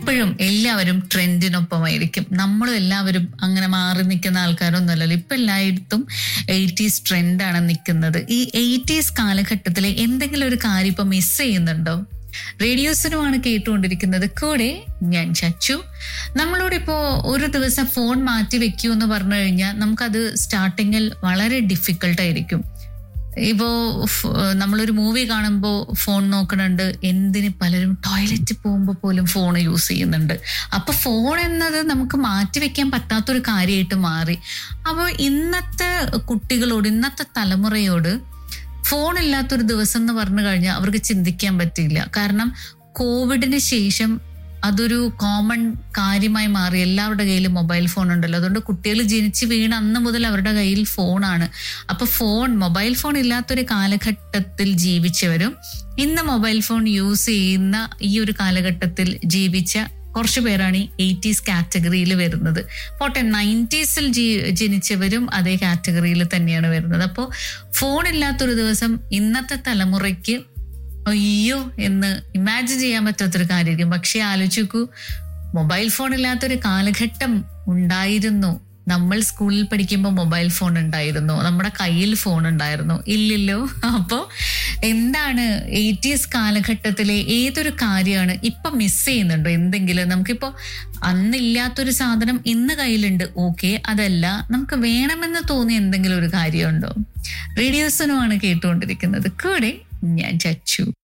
എപ്പോഴും എല്ലാവരും ട്രെൻഡിനൊപ്പമായിരിക്കും നമ്മളും എല്ലാവരും അങ്ങനെ മാറി നിൽക്കുന്ന ആൾക്കാരൊന്നുമല്ലല്ലോ ഇപ്പൊ എല്ലായിടത്തും എയ്റ്റീസ് ട്രെൻഡാണ് നിൽക്കുന്നത് ഈ എയ്റ്റീസ് കാലഘട്ടത്തിലെ എന്തെങ്കിലും ഒരു കാര്യം ഇപ്പൊ മിസ് ചെയ്യുന്നുണ്ടോ റേഡിയോസിനുമാണ് കേട്ടുകൊണ്ടിരിക്കുന്നത് കൂടെ ഞാൻ ചച്ചു നമ്മളോട് ഇപ്പോ ഒരു ദിവസം ഫോൺ മാറ്റി വെക്കൂ എന്ന് പറഞ്ഞു കഴിഞ്ഞാൽ നമുക്കത് സ്റ്റാർട്ടിങ്ങിൽ വളരെ ഡിഫിക്കൾട്ട് ആയിരിക്കും ഇപ്പോ ഫ്- നമ്മളൊരു മൂവി കാണുമ്പോൾ ഫോൺ നോക്കണുണ്ട് എന്തിന് പലരും ടോയ്ലറ്റിൽ പോകുമ്പോൾ പോലും ഫോൺ യൂസ് ചെയ്യുന്നുണ്ട് അപ്പൊ ഫോൺ എന്നത് നമുക്ക് മാറ്റിവെക്കാൻ പറ്റാത്തൊരു കാര്യമായിട്ട് മാറി അപ്പോൾ ഇന്നത്തെ കുട്ടികളോട് ഇന്നത്തെ തലമുറയോട് ഫോൺ ഇല്ലാത്തൊരു ദിവസം എന്ന് പറഞ്ഞു കഴിഞ്ഞാൽ അവർക്ക് ചിന്തിക്കാൻ പറ്റില്ല കാരണം കോവിഡിന് ശേഷം അതൊരു കോമൺ കാര്യമായി മാറി എല്ലാവരുടെ കയ്യിലും മൊബൈൽ ഫോൺ ഉണ്ടല്ലോ അതുകൊണ്ട് കുട്ടികൾ ജനിച്ച് വീണ അന്ന് മുതൽ അവരുടെ കയ്യിൽ ഫോണാണ് അപ്പൊ ഫോൺ മൊബൈൽ ഫോൺ ഇല്ലാത്തൊരു കാലഘട്ടത്തിൽ ജീവിച്ചവരും ഇന്ന് മൊബൈൽ ഫോൺ യൂസ് ചെയ്യുന്ന ഈ ഒരു കാലഘട്ടത്തിൽ ജീവിച്ച കുറച്ചു പേരാണ് ഈ എയ്റ്റീസ് കാറ്റഗറിയിൽ വരുന്നത് പോട്ടെ നയൻറ്റീസിൽ ജനിച്ചവരും അതേ കാറ്റഗറിയിൽ തന്നെയാണ് വരുന്നത് അപ്പോൾ ഫോൺ ഇല്ലാത്തൊരു ദിവസം ഇന്നത്തെ തലമുറയ്ക്ക് അയ്യോ എന്ന് ഇമാജിൻ ചെയ്യാൻ പറ്റാത്തൊരു കാര്യമായിരിക്കും പക്ഷെ ആലോചിച്ച് നോക്കൂ മൊബൈൽ ഫോൺ ഇല്ലാത്തൊരു കാലഘട്ടം ഉണ്ടായിരുന്നു നമ്മൾ സ്കൂളിൽ പഠിക്കുമ്പോൾ മൊബൈൽ ഫോൺ ഉണ്ടായിരുന്നു നമ്മുടെ കയ്യിൽ ഫോൺ ഉണ്ടായിരുന്നു ഇല്ലല്ലോ അപ്പോൾ എന്താണ് എയ്റ്റീസ് കാലഘട്ടത്തിലെ ഏതൊരു കാര്യമാണ് ഇപ്പൊ മിസ് ചെയ്യുന്നുണ്ടോ എന്തെങ്കിലും നമുക്കിപ്പോ അന്നില്ലാത്തൊരു സാധനം ഇന്ന് കയ്യിലുണ്ട് ഓക്കെ അതല്ല നമുക്ക് വേണമെന്ന് തോന്നിയ എന്തെങ്കിലും ഒരു കാര്യമുണ്ടോ റേഡിയോസിനുമാണ് കേട്ടുകൊണ്ടിരിക്കുന്നത് കൂടെ ഞാൻ ചച്ചു